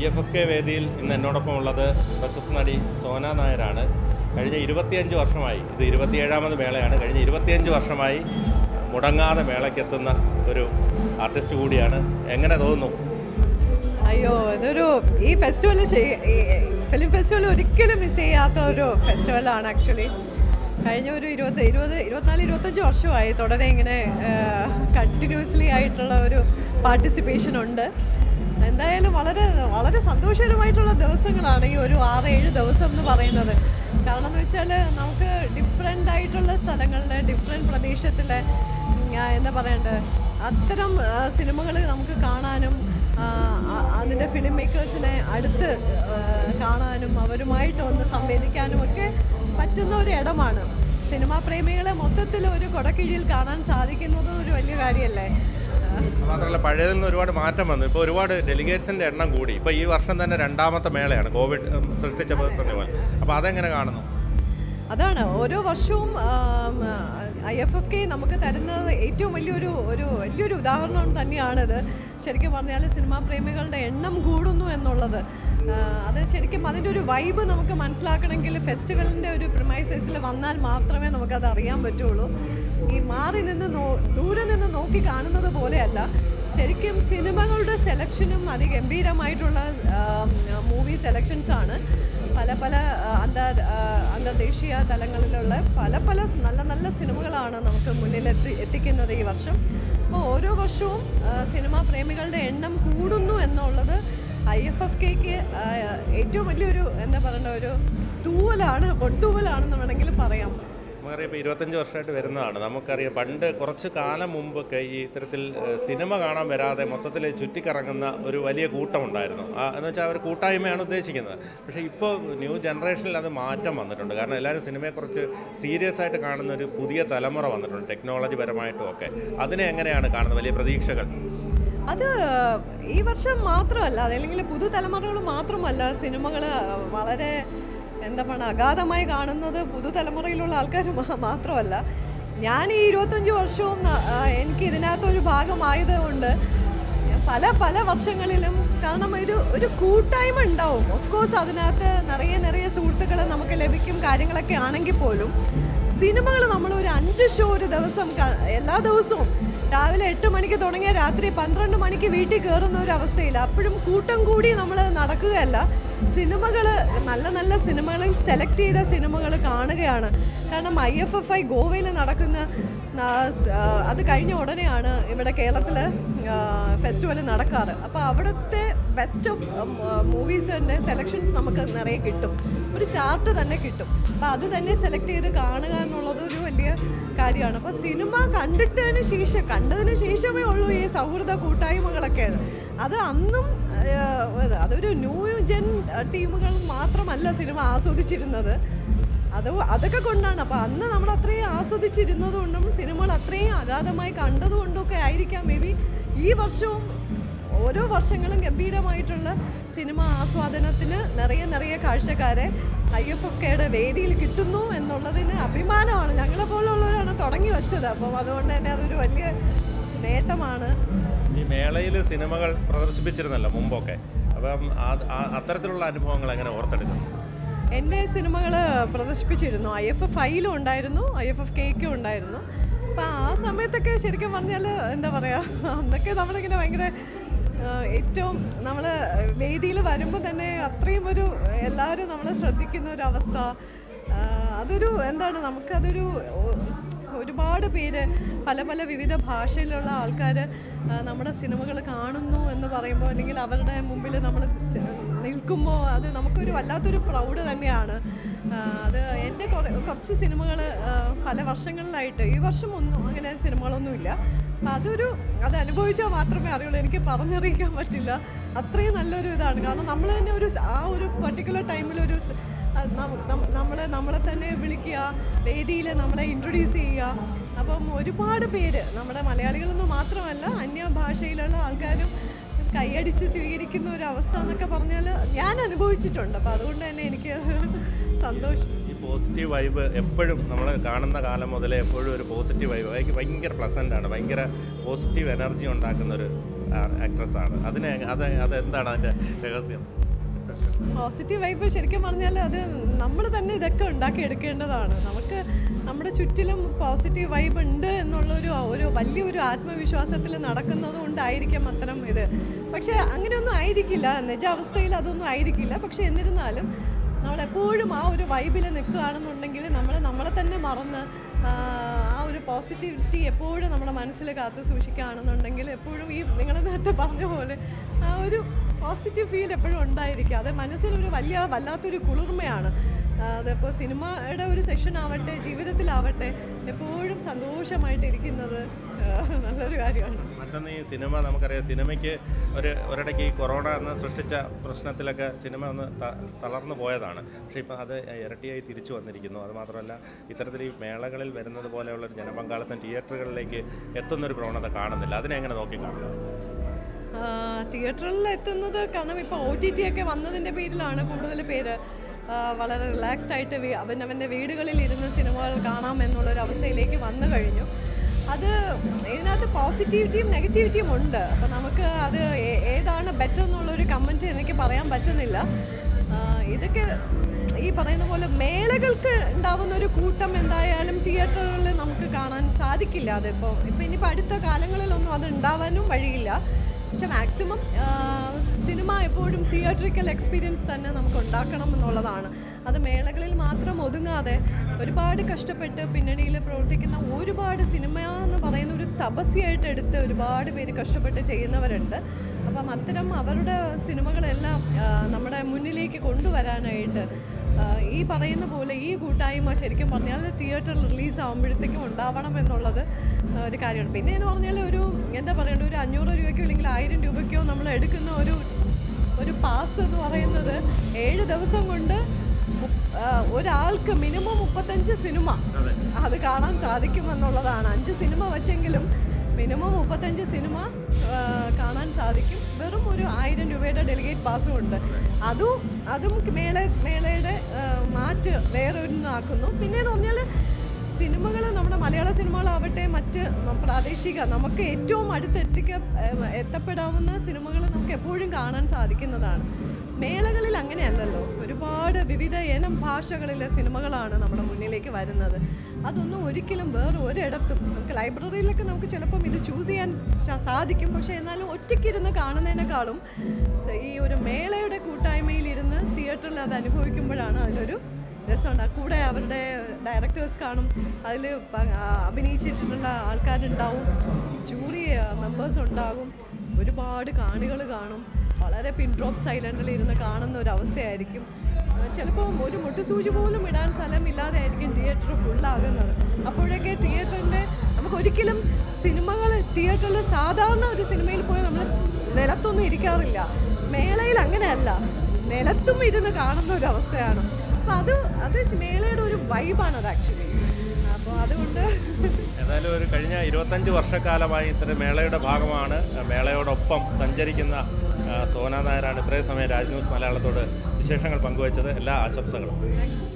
F F K വേദിയിൽ ഇന്ന് എന്നോടൊപ്പം ഉള്ളത് പ്രശസ്ത നടി സോന നായരാണ് കഴിഞ്ഞ ഇരുപത്തിയഞ്ച് വർഷമായി ഇത് ഇരുപത്തിയേഴാമത് മേളയാണ് കഴിഞ്ഞ ഇരുപത്തിയഞ്ച് വർഷമായി മുടങ്ങാതെ മേളയ്ക്കെത്തുന്ന ഒരു ആർട്ടിസ്റ്റ് കൂടിയാണ് എങ്ങനെ തോന്നുന്നു അയ്യോ ഇതൊരു ഈ ഫെസ്റ്റിവൽ ഫിലിം ഫെസ്റ്റിവൽ ഒരിക്കലും മിസ് ചെയ്യാത്ത ഒരു ഫെസ്റ്റിവലാണ് ആക്ച്വലി കഴിഞ്ഞ ഒരു ഇരുപത് ഇരുപത് ഇരുപത്തിനാല് ഇരുപത്തഞ്ച് വർഷമായി തുടരെ ഇങ്ങനെ കണ്ടിന്യൂസ്ലി ആയിട്ടുള്ള ഒരു പാർട്ടിസിപ്പേഷൻ ഉണ്ട് എന്തായാലും വളരെ വളരെ സന്തോഷകരമായിട്ടുള്ള ദിവസങ്ങളാണ് ഈ ഒരു ആറ് ഏഴ് ദിവസം എന്ന് പറയുന്നത് കാരണം എന്ന് വെച്ചാൽ നമുക്ക് ഡിഫറെൻ്റ് ആയിട്ടുള്ള സ്ഥലങ്ങളിലെ ഡിഫറെൻറ്റ് പ്രദേശത്തിലെ ഉം, ആ, എന്താ പറയണ്ടത് അത്തരം സിനിമകൾ നമുക്ക് കാണാനും ആ, ആ- അതിൻ്റെ ഫിലിം മേക്കേഴ്സിനെ അടുത്ത് ആ, കാണാനും അവരുമായിട്ട് ഒന്ന് സംവേദിക്കാനും ഒക്കെ പറ്റുന്ന ഒരു ഇടമാണ് സിനിമാ പ്രേമികളെ മൊത്തത്തിൽ ഒരു കൊടക്കീഴിൽ കാണാൻ സാധിക്കുന്നത് ഒരു വലിയ കാര്യമല്ലേ ആ, മാത്രമല്ല പഴയതിൽ നിന്ന് ഒരുപാട് മാറ്റം വന്നു ഇപ്പോൾ ഒരുപാട് ഡെലിഗേറ്റ്സിൻ്റെ എണ്ണം കൂടി ഇപ്പോൾ ഈ വർഷം തന്നെ രണ്ടാമത്തെ മേളയാണ് കോവിഡ് ഉം, സൃഷ്ടിച്ച പ്രതിസന്ധി പോലെ അപ്പോൾ അതെങ്ങനെ കാണുന്നു അതാണ് ഓരോ വർഷവും ഐ എഫ് എഫ് കെ നമുക്ക് തരുന്നത് ഏറ്റവും വലിയൊരു ഒരു വലിയൊരു ഉദാഹരണം തന്നെയാണിത് ശരിക്കും പറഞ്ഞാൽ സിനിമാ പ്രേമികളുടെ എണ്ണം കൂടുന്നു എന്നുള്ളത് ആ, അത് ശരിക്കും അതിൻ്റെ ഒരു വൈബ് നമുക്ക് മനസ്സിലാക്കണമെങ്കിൽ ഫെസ്റ്റിവലിൻ്റെ ഒരു പ്രിമൈസസിൽ വന്നാൽ മാത്രമേ നമുക്കത് അറിയാൻ പറ്റുള്ളൂ ഈ മാറി നിന്ന് നോ ദൂരെ നിന്ന് നോക്കി കാണുന്നത് പോലെയല്ല ശരിക്കും സിനിമകളുടെ സെലക്ഷനും അതിഗംഭീരമായിട്ടുള്ള മൂവി സെലക്ഷൻസ് ആണ് പല പല ആ, അന്തർ ആ, അന്തർദേശീയ തലങ്ങളിലുള്ള പല പല നല്ല നല്ല സിനിമകളാണ് നമുക്ക് മുന്നിലെത്തി എത്തിക്കുന്നത് ഈ വർഷം അപ്പോൾ ഓരോ വർഷവും ആ, സിനിമാ പ്രേമികളുടെ എണ്ണം കൂടുന്നു എന്നുള്ളത് ഐ എഫ് എഫ് കെക്ക് ഏറ്റവും വലിയൊരു എന്താ പറയണ്ട ഒരു തൂവലാണ് പൊട്ടൂവലാണെന്ന് വേണമെങ്കിൽ പറയാം നമുക്കറിയാം ഇപ്പോൾ ഇരുപത്തഞ്ച് വർഷമായിട്ട് വരുന്നതാണ് നമുക്കറിയാം പണ്ട് കുറച്ച് കാലം മുമ്പൊക്കെ ഈ ഇത്തരത്തിൽ ഏഹ്, സിനിമ കാണാൻ വരാതെ മൊത്തത്തിൽ ചുറ്റിക്കറങ്ങുന്ന ഒരു വലിയ കൂട്ടമുണ്ടായിരുന്നു ആ, എന്ന് വെച്ചാൽ അവർ കൂട്ടായ്മയാണ് ഉദ്ദേശിക്കുന്നത് പക്ഷേ ഇപ്പോൾ ന്യൂ ജനറേഷനിൽ അത് മാറ്റം വന്നിട്ടുണ്ട് കാരണം എല്ലാവരും സിനിമയെക്കുറിച്ച് സീരിയസ് ആയിട്ട് കാണുന്ന ഒരു പുതിയ തലമുറ വന്നിട്ടുണ്ട് ടെക്നോളജി പരമായിട്ടും ഒക്കെ അതിനെ എങ്ങനെയാണ് കാണുന്നത് വലിയ പ്രതീക്ഷകൾ അത് ഈ വർഷം മാത്രമല്ല അതല്ലെങ്കിൽ പുതുതലമുറകൾ മാത്രമല്ല സിനിമകൾ വളരെ എന്താ പറയുക അഗാധമായി കാണുന്നത് പുതുതലമുറയിലുള്ള ആൾക്കാർ മാത്രമല്ല ഞാൻ ഈ ഇരുപത്തഞ്ച് വർഷവും ന- ആ, എനിക്ക് ഇതിനകത്തൊരു ഭാഗമായതുകൊണ്ട് പല പല വർഷങ്ങളിലും കാരണം ഒരു ഒരു കൂട്ടായ്മ ഉണ്ടാവും ഓഫ് കോഴ്സ് അതിനകത്ത് നിറയെ നിറയെ സുഹൃത്തുക്കൾ നമുക്ക് ലഭിക്കും കാര്യങ്ങളൊക്കെ ആണെങ്കിൽ പോലും സിനിമകൾ നമ്മൾ ഒരു അഞ്ച് ഷോ ഒരു ദിവസം ക- എല്ലാ ദിവസവും രാവിലെ എട്ട് മണിക്ക് തുടങ്ങിയ രാത്രി പന്ത്രണ്ട് മണിക്ക് വീട്ടിൽ കയറുന്ന ഒരു അവസ്ഥയില്ല അപ്പോഴും കൂട്ടം കൂടി നമ്മൾ നടക്കുകയല്ല സിനിമകൾ നല്ല നല്ല സിനിമകളിൽ സെലക്ട് ചെയ്ത സിനിമകൾ കാണുകയാണ് കാരണം ഐ എഫ് എഫ് ഐ ഗോവയിൽ നടക്കുന്ന ന- സ്- ആ, അത് കഴിഞ്ഞ ഉടനെയാണ് ഇവിടെ കേരളത്തിൽ ഫെസ്റ്റിവൽ നടക്കാറ് അപ്പോൾ അവിടുത്തെ ബെസ്റ്റ് ഓഫ് മൂവീസിൻ്റെ സെലക്ഷൻസ് നമുക്ക് നിറയെ കിട്ടും ഒരു ചാർട്ട് തന്നെ കിട്ടും അപ്പോൾ അത് തന്നെ സെലക്ട് ചെയ്ത് കാണുക എന്നുള്ളത് ഒരു വലിയ കാര്യമാണ് അപ്പോൾ സിനിമ കണ്ടിട്ടതിന് ശേഷം കണ്ടതിന് ശേഷമേ ഉള്ളൂ ഈ സൗഹൃദ കൂട്ടായ്മകളൊക്കെ അത് അന്നും ആ, അതൊരു ന്യൂ ജെൻ ടീമുകൾ മാത്രമല്ല സിനിമ ആസ്വദിച്ചിരുന്നത് അത് അതൊക്കെ കൊണ്ടാണ് അപ്പോൾ അന്ന് നമ്മൾ അത്രയും ആസ്വദിച്ചിരുന്നത് കൊണ്ടും സിനിമകൾ അത്രയും അഗാധമായി കണ്ടതുകൊണ്ടും ഒക്കെ ആയിരിക്കാം മേ ബി ഈ വർഷവും ഓരോ വർഷങ്ങളും ഗംഭീരമായിട്ടുള്ള സിനിമ ആസ്വാദനത്തിന് നിറയെ നിറയെ കാഴ്ചക്കാരെ ഐ എഫ് എഫ് കെയുടെ വേദിയിൽ കിട്ടുന്നു എന്നുള്ളതിന് അഭിമാനമാണ് ഞങ്ങളെ പോലുള്ളവരാണ് തുടങ്ങി വെച്ചത് അപ്പം അതുകൊണ്ട് തന്നെ അതൊരു വലിയ നേട്ടമാണ് ഈ മേളയിൽ സിനിമകൾ പ്രദർശിപ്പിച്ചിരുന്നല്ലോ മുമ്പൊക്കെ അപ്പം അത് ആ- അത്തരത്തിലുള്ള അനുഭവങ്ങൾ എങ്ങനെ ഓർത്തെടുക്കുന്നു എൻ്റെ സിനിമകൾ പ്രദർശിപ്പിച്ചിരുന്നു ഐ എഫ് എഫ് ഐയിലും ഉണ്ടായിരുന്നു ഐ എഫ് എഫ് കെയ്ക്കും ഉണ്ടായിരുന്നു അപ്പം ആ സമയത്തൊക്കെ ശരിക്കും പറഞ്ഞാൽ എന്താ പറയുക അന്നൊക്കെ നമ്മളിങ്ങനെ ഭയങ്കര ആ, ഏറ്റവും നമ്മൾ വേദിയിൽ വരുമ്പോൾ തന്നെ അത്രയും ഒരു എല്ലാവരും നമ്മളെ ശ്രദ്ധിക്കുന്ന ഒരു അവസ്ഥ ആ, അതൊരു എന്താണ് നമുക്കതൊരു ഒ- ഒരുപാട് പേര് പല പല വിവിധ ഭാഷയിലുള്ള ആൾക്കാർ നമ്മുടെ സിനിമകൾ കാണുന്നു എന്ന് പറയുമ്പോൾ അല്ലെങ്കിൽ അവരുടെ മുമ്പിൽ നമ്മൾ നിൽക്കുമ്പോൾ അത് നമുക്കൊരു വല്ലാത്തൊരു പ്രൗഡ് തന്നെയാണ് ആ, അത് എൻ്റെ കുറേ കുറച്ച് സിനിമകൾ പല വർഷങ്ങളിലായിട്ട് ഈ വർഷം ഒന്നും അങ്ങനെ സിനിമകളൊന്നുമില്ല അപ്പം അതൊരു അത് അനുഭവിച്ചാൽ മാത്രമേ അറിയുള്ളൂ എനിക്ക് പറഞ്ഞറിയിക്കാൻ പറ്റില്ല അത്രയും നല്ലൊരു ഇതാണ് കാരണം നമ്മൾ തന്നെ ഒരു സ- ആ ഒരു പർട്ടിക്കുലർ ടൈമിൽ ഒരു സ്- നമ്മൾ നമ്മളെ തന്നെ വിളിക്കുക വേദിയിൽ നമ്മളെ ഇൻട്രൊഡ്യൂസ് ചെയ്യുക അപ്പം ഒരുപാട് പേര് നമ്മുടെ മലയാളികളെന്ന് മാത്രമല്ല അന്യഭാഷയിലുള്ള ആൾക്കാരും കൈയടിച്ച് സ്വീകരിക്കുന്ന ഒരു അവസ്ഥ എന്നൊക്കെ പറഞ്ഞാൽ ഞാൻ അനുഭവിച്ചിട്ടുണ്ട് അപ്പോൾ അതുകൊണ്ട് തന്നെ എനിക്ക് സന്തോഷം ഈ പോസിറ്റീവ് വൈബ് എപ്പോഴും നമ്മൾ കാണുന്ന കാലം മുതലേ എപ്പോഴും ഒരു പോസിറ്റീവ് വൈബ് എനിക്ക് ഭയങ്കര പ്ലസൻ്റ് ആണ് ഭയങ്കര പോസിറ്റീവ് എനർജി ഉണ്ടാക്കുന്ന ഒരു ആക്ട്രസ്സാണ് അതിനെ അത് അതെന്താണ് അതിൻ്റെ രഹസ്യം പോസിറ്റീവ് വൈബ് ശരിക്കും പറഞ്ഞാൽ അത് നമ്മൾ തന്നെ ഇതൊക്കെ ഉണ്ടാക്കിയെടുക്കേണ്ടതാണ് നമുക്ക് നമ്മുടെ ചുറ്റിലും പോസിറ്റീവ് വൈബ് ഉണ്ട് എന്നുള്ളൊരു ഒരു വലിയൊരു ആത്മവിശ്വാസത്തിൽ നടക്കുന്നത് കൊണ്ടായിരിക്കാം അത്തരം ഇത് പക്ഷേ അങ്ങനെയൊന്നും ആയിരിക്കില്ല നിജാവസ്ഥയിൽ അതൊന്നും ആയിരിക്കില്ല പക്ഷേ എന്നിരുന്നാലും നമ്മളെപ്പോഴും ആ ഒരു വൈബിൽ നിൽക്കുകയാണെന്നുണ്ടെങ്കിൽ നമ്മൾ നമ്മളെ തന്നെ മറന്ന് ആ, ആ ഒരു പോസിറ്റിവിറ്റി എപ്പോഴും നമ്മുടെ മനസ്സിൽ കാത്തു സൂക്ഷിക്കുകയാണെന്നുണ്ടെങ്കിൽ എപ്പോഴും ഈ നിങ്ങൾ നേരത്തെ പറഞ്ഞ പോലെ ആ ഒരു പോസിറ്റീവ് ഫീൽ എപ്പോഴും ഉണ്ടായിരിക്കും അത് മനസ്സിനൊരു വലിയ വല്ലാത്തൊരു കുളിർമയാണ് ആ, അതിപ്പോൾ സിനിമയുടെ ഒരു സെഷൻ ആവട്ടെ ജീവിതത്തിലാവട്ടെ എപ്പോഴും സന്തോഷമായിട്ട് ഇരിക്കുന്നത് ആ, നല്ലൊരു കാര്യമാണ് മറ്റൊന്ന് ഈ സിനിമ നമുക്കറിയാം സിനിമയ്ക്ക് ഒരു ഒരിടയ്ക്ക് ഈ കൊറോണ എന്ന് സൃഷ്ടിച്ച പ്രശ്നത്തിലൊക്കെ സിനിമ ഒന്ന് ത- തളർന്നു പോയതാണ് പക്ഷേ ഇപ്പം അത് ഇരട്ടിയായി തിരിച്ചു വന്നിരിക്കുന്നു അതുമാത്രമല്ല ഇത്തരത്തിൽ ഈ മേളകളിൽ വരുന്നത് പോലെയുള്ള ഒരു ജനപങ്കാളിത്തം തിയേറ്ററുകളിലേക്ക് എത്തുന്നൊരു പ്രവണത കാണുന്നില്ല അതിനെ എങ്ങനെ നോക്കിക്കാണുക ആ, തിയേറ്ററിൽ എത്തുന്നത് കാരണം ഇപ്പോൾ ഒ ടി ടി ഒക്കെ വന്നതിൻ്റെ പേരിലാണ് കൂടുതൽ പേര് ആ, വളരെ റിലാക്സ്ഡ് ആയിട്ട് വീ- അവനവൻ്റെ വീടുകളിൽ ഇരുന്ന് സിനിമകൾ കാണാം എന്നുള്ളൊരു അവസ്ഥയിലേക്ക് വന്നു കഴിഞ്ഞു അത് ഇതിനകത്ത് പോസിറ്റിവിറ്റിയും നെഗറ്റിവിറ്റിയും ഉണ്ട് അപ്പോൾ നമുക്ക് അത് ഏ- ഏതാണ് ബെറ്റർ എന്നുള്ളൊരു കമൻറ്റ് എനിക്ക് പറയാൻ പറ്റുന്നില്ല ആ, ഇതൊക്കെ ഈ പറയുന്ന പോലെ മേളകൾക്ക് ഉണ്ടാവുന്ന ഒരു കൂട്ടം എന്തായാലും തിയേറ്ററുകളിൽ നമുക്ക് കാണാൻ സാധിക്കില്ല അതിപ്പോൾ ഇപ്പം ഇനിയിപ്പോൾ അടുത്ത കാലങ്ങളിലൊന്നും അത് ഉണ്ടാവാനും വഴിയില്ല പക്ഷെ മാക്സിമം സിനിമ എപ്പോഴും തിയേറ്ററിക്കൽ എക്സ്പീരിയൻസ് തന്നെ നമുക്ക് ഉണ്ടാക്കണം എന്നുള്ളതാണ് അത് മേളകളിൽ മാത്രം ഒതുങ്ങാതെ ഒരുപാട് കഷ്ടപ്പെട്ട് പിന്നണിയിൽ പ്രവർത്തിക്കുന്ന ഒരുപാട് സിനിമ എന്ന് പറയുന്ന ഒരു തപസ്യായിട്ട് എടുത്ത് ഒരുപാട് പേര് കഷ്ടപ്പെട്ട് ചെയ്യുന്നവരുണ്ട് അപ്പം അത്തരം അവരുടെ സിനിമകളെല്ലാം ആ, നമ്മുടെ മുന്നിലേക്ക് കൊണ്ടുവരാനായിട്ട് ആ, ഈ പറയുന്ന പോലെ ഈ കൂട്ടായ്മ ശരിക്കും പറഞ്ഞാൽ തിയേറ്ററിൽ റിലീസ് ആകുമ്പോഴത്തേക്കും ഉണ്ടാവണം എന്നുള്ളത് ആ, ഒരു കാര്യമാണ് പിന്നെ എന്ന് പറഞ്ഞാൽ ഒരു എന്താ പറയണ്ട ഒരു അഞ്ഞൂറ് രൂപയ്ക്കോ അല്ലെങ്കിൽ ആയിരം രൂപയ്ക്കോ നമ്മൾ എടുക്കുന്ന ഒരു ഒരു പാസ് എന്ന് പറയുന്നത് ഏഴ് ദിവസം കൊണ്ട് മുപ്പ- ആ, ഒരാൾക്ക് മിനിമം മുപ്പത്തഞ്ച് സിനിമ അത് കാണാൻ സാധിക്കുമെന്നുള്ളതാണ് അഞ്ച് സിനിമ വെച്ചെങ്കിലും മിനിമം മുപ്പത്തഞ്ച് സിനിമ ആ, കാണാൻ സാധിക്കും വെറും ഒരു ആയിരം രൂപയുടെ ഡെലിഗേറ്റ് പാസും ഉണ്ട് അതും അതും മേള മേളയുടെ ആ, മാറ്റ് വേറെ ഒന്നാക്കുന്നു പിന്നെ എന്ന് പറഞ്ഞാൽ സിനിമകൾ നമ്മുടെ മലയാള സിനിമകളാവട്ടെ മറ്റ് നം- പ്രാദേശിക നമുക്ക് ഏറ്റവും അടുത്തെത്തിക്ക ഏഹ് എത്തപ്പെടാവുന്ന സിനിമകൾ നമുക്ക് എപ്പോഴും കാണാൻ സാധിക്കുന്നതാണ് മേളകളിൽ അങ്ങനെയല്ലല്ലോ ഒരുപാട് വിവിധ ഇനം ഭാഷകളിലെ സിനിമകളാണ് നമ്മുടെ മുന്നിലേക്ക് വരുന്നത് അതൊന്നും ഒരിക്കലും വേറെ ഒരിടത്തും നമുക്ക് ലൈബ്രറിയിലൊക്കെ നമുക്ക് ചിലപ്പം ഇത് ചൂസ് ചെയ്യാൻ സ- സാധിക്കും പക്ഷേ എന്നാലും ഒറ്റയ്ക്കിരുന്ന് കാണുന്നതിനേക്കാളും സ- ഈ ഒരു മേളയുടെ കൂട്ടായ്മയിലിരുന്ന് തിയേറ്ററിൽ അത് അനുഭവിക്കുമ്പോഴാണ് അതിലൊരു രസമുണ്ട് കൂടെ അവരുടെ ഡയറക്ടേഴ്സ് കാണും അതിൽ അഭിനയിച്ചിട്ടുള്ള ആൾക്കാരുണ്ടാവും ജൂറി മെമ്പേഴ്സ് ഉണ്ടാകും ഒരുപാട് കാണികൾ കാണും വളരെ പിൻ ഡ്രോപ്പ് സൈലൻറ്റിൽ ഇരുന്ന് കാണുന്ന ഒരു അവസ്ഥയായിരിക്കും ചിലപ്പോൾ ഒരു മുട്ടുസൂചി പോലും ഇടാൻ സ്ഥലമില്ലാതെ ആയിരിക്കും തിയേറ്റർ ഫുള്ളാകുന്നത് അപ്പോഴൊക്കെ തിയേറ്ററിൻ്റെ നമുക്ക് ഒരിക്കലും സിനിമകൾ തിയേറ്ററിൽ സാധാരണ ഒരു സിനിമയിൽ പോയി നമ്മൾ നിലത്തൊന്നും ഇരിക്കാറില്ല മേളയിൽ അങ്ങനെയല്ല നിലത്തും ഇരുന്ന് കാണുന്ന ഒരു അവസ്ഥയാണ് അപ്പോൾ അത് അത് മേളയുടെ ഒരു വൈബാണ് അത് ആക്ച്വലി അപ്പോൾ അതുകൊണ്ട് ഏതായാലും ഒരു കഴിഞ്ഞ ഇരുപത്തഞ്ച് വർഷക്കാലമായി ഇത്തരം മേളയുടെ ഭാഗമാണ് മേളയോടൊപ്പം സഞ്ചരിക്കുന്ന ആ, സോന നായരാണ് ഇത്രയും സമയം രാജ് ന്യൂസ് മലയാളത്തോട് വിശേഷങ്ങൾ പങ്കുവച്ചത് എല്ലാ ആശംസകളും